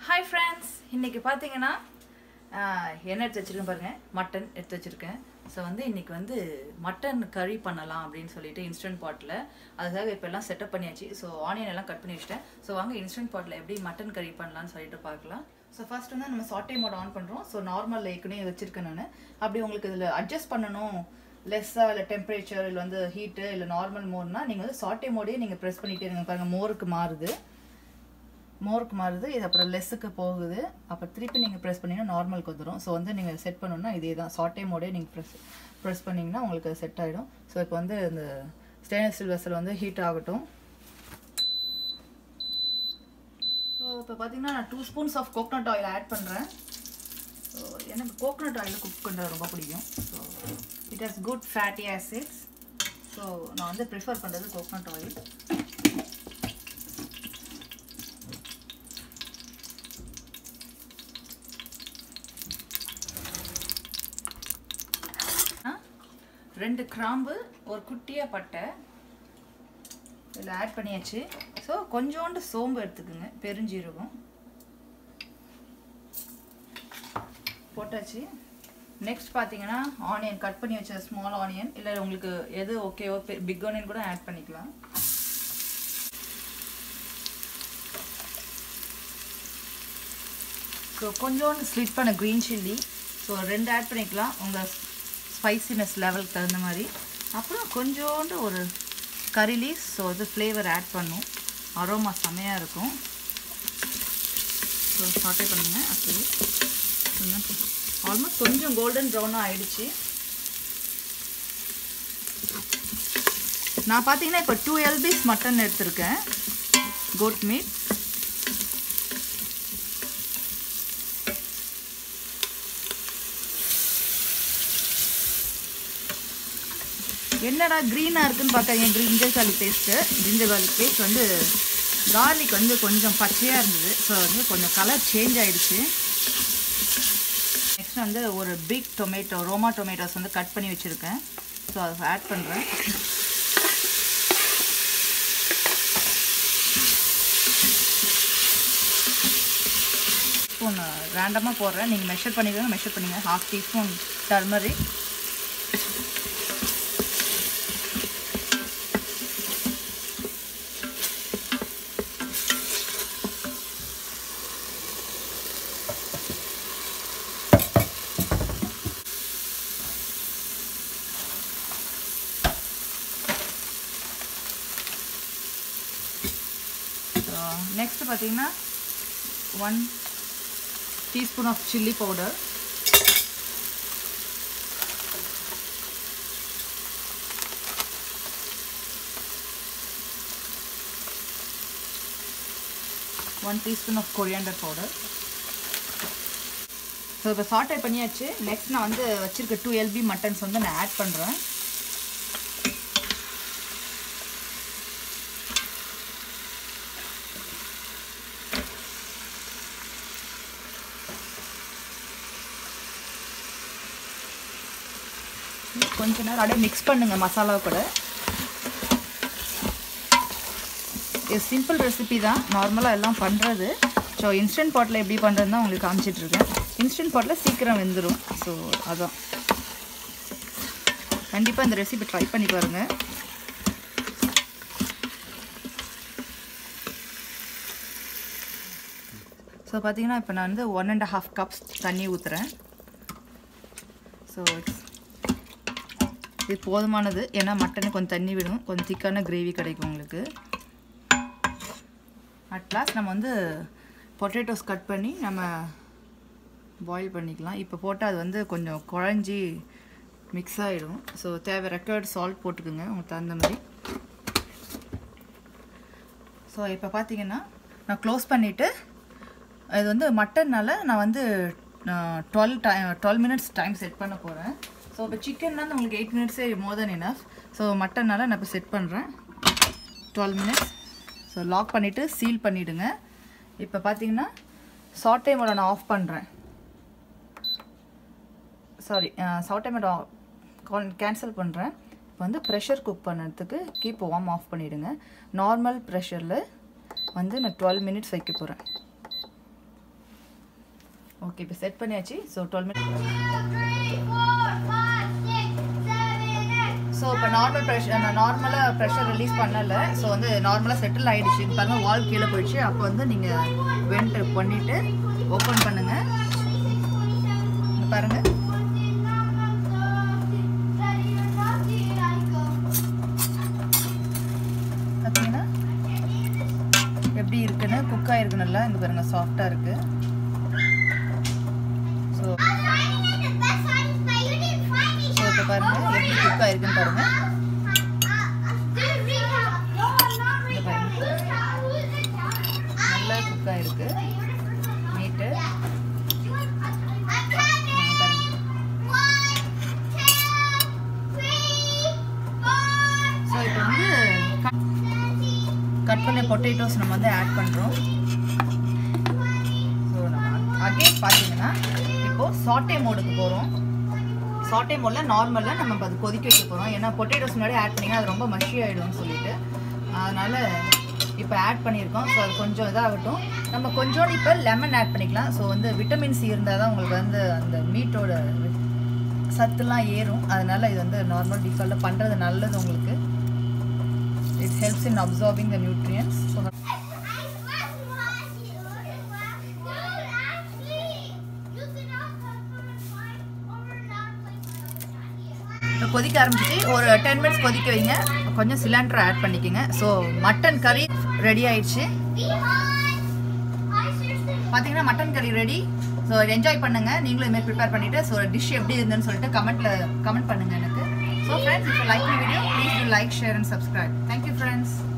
Hi friends இன்னைக்கு பார்த்தீங்கன்னா ஆஹ், என்ன எடுத்து வச்சிருக்கேன் பாருங்க மட்டன் எடுத்து வச்சிருக்கேன் ஸோ வந்து இன்னைக்கு வந்து மட்டன் கறி பண்ணலாம் அப்படின்னு சொல்லிட்டு இன்ஸ்டன்ட் பாட்டில் அதுக்காக இப்போ எல்லாம் செட்டப் பண்ணியாச்சு ஸோ ஆனியன் எல்லாம் கட் பண்ணி வச்சிட்டேன் ஸோ வாங்க இன்ஸ்டன்ட் பாட்டில் எப்படி மட்டன் கறி பண்ணலாம்னு சொல்லிட்டு பார்க்கலாம் ஸோ ஃபர்ஸ்ட் வந்து நம்ம சாட்டே மோட் ஆன் பண்ணுறோம் ஸோ நார்மல் ஏற்கனவே வச்சிருக்கேன் நான் அப்படி உங்களுக்கு இதில் அட்ஜஸ்ட் பண்ணணும் லெஸ்ஸாக இல்லை டெம்பரேச்சர் இல்லை வந்து ஹீட்டு இல்லை நார்மல் மோர்னா நீங்கள் வந்து சாட்டே மோடே நீங்கள் ப்ரெஸ் பண்ணிட்டே இருங்க பாருங்கள் மோருக்கு மாறுது மோருக்கு மாறுது இது அப்புறம் லெஸ்ஸுக்கு போகுது அப்புறம் திருப்பி நீங்கள் ப்ரெஸ் பண்ணிங்கன்னா நார்மலுக்கு வந்துடும் ஸோ வந்து நீங்கள் செட் பண்ணணும்னா இதே தான் சாட்டே மோடே நீங்கள் ப்ரெஸ் ப்ரெஸ் பண்ணிங்கன்னா உங்களுக்கு செட் ஆகிடும் ஸோ இப்போ வந்து இந்த ஸ்டெயின்லெஸ் ஸ்டீல் வெசல் வந்து ஹீட் ஆகட்டும் ஸோ இப்போ பார்த்தீங்கன்னா நான் two spoons of coconut oil add பண்ணுறேன் ஸோ எனக்கு கோகனட் ஆயில் குக் பண்ணுறது ரொம்ப பிடிக்கும் so it has good fatty acids so நான் வந்து ப்ரிஃபர் பண்ணுறது கோகனட் ஆயில் ரெண்டு கிராம்பு ஒரு குட்டியாக பட்டை இதில் ஆட் பண்ணியாச்சு ஸோ கொஞ்சோண்டு சோம்பு எடுத்துக்குங்க பெருஞ்சீரகம் போட்டாச்சு நெக்ஸ்ட் பார்த்தீங்கன்னா ஆனியன் கட் பண்ணி வச்ச ஸ்மால் ஆனியன் இல்லை உங்களுக்கு எது ஓகேவோ பிக் ஆனியன் கூட ஆட் பண்ணிக்கலாம் ஸோ கொஞ்சோண்டு ஸ்லிட் பண்ண க்ரீன் சில்லி ஸோ ரெண்டு ஆட் பண்ணிக்கலாம் உங்கள் ஸ்பைசினஸ் லெவலுக்கு தகுந்த மாதிரி அப்புறம் கொஞ்சோண்டு ஒரு கறி லீஸ் ஸோ இது ஃப்ளேவர் ஆட் பண்ணும் அரோமா செமையாக இருக்கும் ஸோ சாட்டே பண்ணுங்க அப்படியே ஆல்மோஸ்ட் கொஞ்சம் கோல்டன் ப்ரௌனாக ஆயிடுச்சு நான் பார்த்தீங்கன்னா இப்போ டூ எல்பிஸ் மட்டன் எடுத்திருக்கேன் கோட் மீட் என்னடா க்ரீனாக இருக்குன்னு பார்க்காதீங்க ginger garlic paste ginger garlic paste வந்து கார்லிக் வந்து கொஞ்சம் பச்சையாக இருந்தது ஸோ வந்து கொஞ்சம் கலர் சேஞ்ச் ஆயிடுச்சு நெக்ஸ்ட் வந்து ஒரு பிக் டொமேட்டோ ரோமா டொமேட்டோஸ் வந்து கட் பண்ணி வச்சுருக்கேன் ஸோ அதை ஆட் பண்ணுறேன் ஸ்பூன் ரேண்டமாக போடுறேன் நீங்கள் மெஷர் பண்ணிக்கோங்க மெஷர் பண்ணிங்க ஹாஃப் டீஸ்பூன் டர்மரிக் நெக்ஸ்ட் பார்த்தீங்கன்னா one teaspoon of chilli powder one teaspoon of coriander powder so இப்போ சாட்டை பண்ணியாச்சு நெக்ஸ்ட் நான் வந்து வச்சுருக்க டூ எல்பி மட்டன்ஸ் வந்து நான் ஆட் பண்ணுறேன் கொஞ்ச நேரம் அப்படியே மிக்ஸ் பண்ணுங்க மசாலா கூட இது சிம்பிள் ரெசிபி தான் நார்மலாக எல்லாம் பண்ணுறது ஸோ இன்ஸ்டன்ட் பாட்டில் எப்படி பண்ணுறதுன்னு தான் உங்களுக்கு காமிச்சிட்ருக்கேன் இன்ஸ்டன்ட் பாட்டில் சீக்கிரம் வெந்துடும் ஸோ அதான் கண்டிப்பாக இந்த ரெசிபி ட்ரை பண்ணி பாருங்கள் ஸோ பார்த்தீங்கன்னா இப்போ நான் வந்து ஒன் அண்ட் ஹாஃப் கப்ஸ் தண்ணி ஊற்றுறேன் ஸோ இது போதுமானது ஏன்னா மட்டனுக்கு கொஞ்சம் தண்ணி விடும் கொஞ்சம் திக்கான கிரேவி கிடைக்கும் உங்களுக்கு அட் லாஸ்ட் நம்ம வந்து பொட்டேட்டோஸ் கட் பண்ணி நம்ம பாயில் பண்ணிக்கலாம் இப்போ போட்டால் அது வந்து கொஞ்சம் குழஞ்சி மிக்ஸ் ஆகிடும் ஸோ தேவை ரெக்கர்ட் சால்ட் போட்டுக்குங்க உங்களுக்கு தகுந்த மாதிரி ஸோ இப்போ பார்த்தீங்கன்னா நான் க்ளோஸ் பண்ணிவிட்டு இது வந்து மட்டன்னால நான் வந்து twelve time twelve minutes time set பண்ண போகிறேன் ஸோ இப்போ சிக்கன்னா உங்களுக்கு எயிட் மினிட்ஸே மோர் தென் இனஃப் ஸோ மட்டன்னால நான் இப்போ செட் பண்ணுறேன் டுவெல் மினிட்ஸ் ஸோ லாக் பண்ணிவிட்டு சீல் பண்ணிவிடுங்க இப்போ பார்த்தீங்கன்னா சாட்டை மோட நான் ஆஃப் பண்ணுறேன் சாரி சாட்டை மோட கேன்சல் பண்ணுறேன் இப்போ வந்து ப்ரெஷர் குக் பண்ணுறதுக்கு கீப் வார்ம் ஆஃப் பண்ணிவிடுங்க நார்மல் ப்ரெஷரில் வந்து நான் டுவெல் மினிட்ஸ் வைக்க போகிறேன் ஓகே இப்போ செட் பண்ணியாச்சு so twelve minute Three, four, five, six, seven, eight. So இப்போ நார்மல் ப்ரெஷர் நான் நார்மலாக ப்ரெஷர் ரிலீஸ் பண்ணலை ஸோ வந்து நார்மலாக செட்டில் ஆகிடுச்சு பாருங்க வால் கீழே போயிடுச்சு அப்போ வந்து நீங்கள் வெண்ட் பண்ணிவிட்டு ஓப்பன் பண்ணுங்கள் இங்க பாருங்க பார்த்தீங்கன்னா எப்படி இருக்குன்னு குக் ஆகிருக்கு நல்லா இங்கே பாருங்க சாஃப்டாக இருக்குது ஸோ ஸோ இப்போ பாருங்க எப்படி குக் ஆகிருக்குன்னு பாருங்க நல்லா குக் ஆகிருக்கு மீட்டு ஸோ இப்போ வந்து கட் பண்ண பொட்டேட்டோஸ் நம்ம வந்து ஆட் பண்ணுறோம் ஸோ நம்ம அகைன் பார்த்தீங்கன்னா இப்போது சாட்டே மோடுக்கு போகிறோம் சாட்டே மோடில் நார்மலாக நம்ம இப்போ அது கொதிக்க வைக்க போகிறோம் ஏன்னா பொட்டேட்டோஸ் முன்னாடி ஆட் பண்ணிங்கன்னா அது ரொம்ப மஷி ஆகிடும்னு சொல்லிட்டு அதனால் இப்போ ஆட் பண்ணியிருக்கோம் ஸோ அது கொஞ்சம் இதாகட்டும் நம்ம கொஞ்சோண்டு இப்போ லெமன் ஆட் பண்ணிக்கலாம் ஸோ வந்து விட்டமின் சி இருந்தால் தான் உங்களுக்கு வந்து அந்த மீட்டோட சத்துலாம் ஏறும் அதனால் இது வந்து நார்மல் டிஃபால்ட்டாக பண்ணுறது நல்லது உங்களுக்கு it helps in absorbing the nutrients so இப்போ கொதிக்க ஆரம்பிச்சிச்சு ஒரு டென் மினிட்ஸ் கொதிக்க வைங்க கொஞ்சம் சிலிண்டர் ஆட் பண்ணிக்கோங்க ஸோ மட்டன் கறி ரெடி ஆயிடுச்சு பார்த்தீங்கன்னா mutton curry ready so enjoy பண்ணுங்க நீங்களும் இதுமாதிரி ப்ரிப்பேர் பண்ணிட்டு ஸோ டிஷ் எப்படி இருந்துன்னு சொல்லிட்டு கமெண்ட்ல கமெண்ட் பண்ணுங்க எனக்கு ஸோ ஃப்ரெண்ட்ஸ் இப்போ like video please do like share and subscribe thank you friends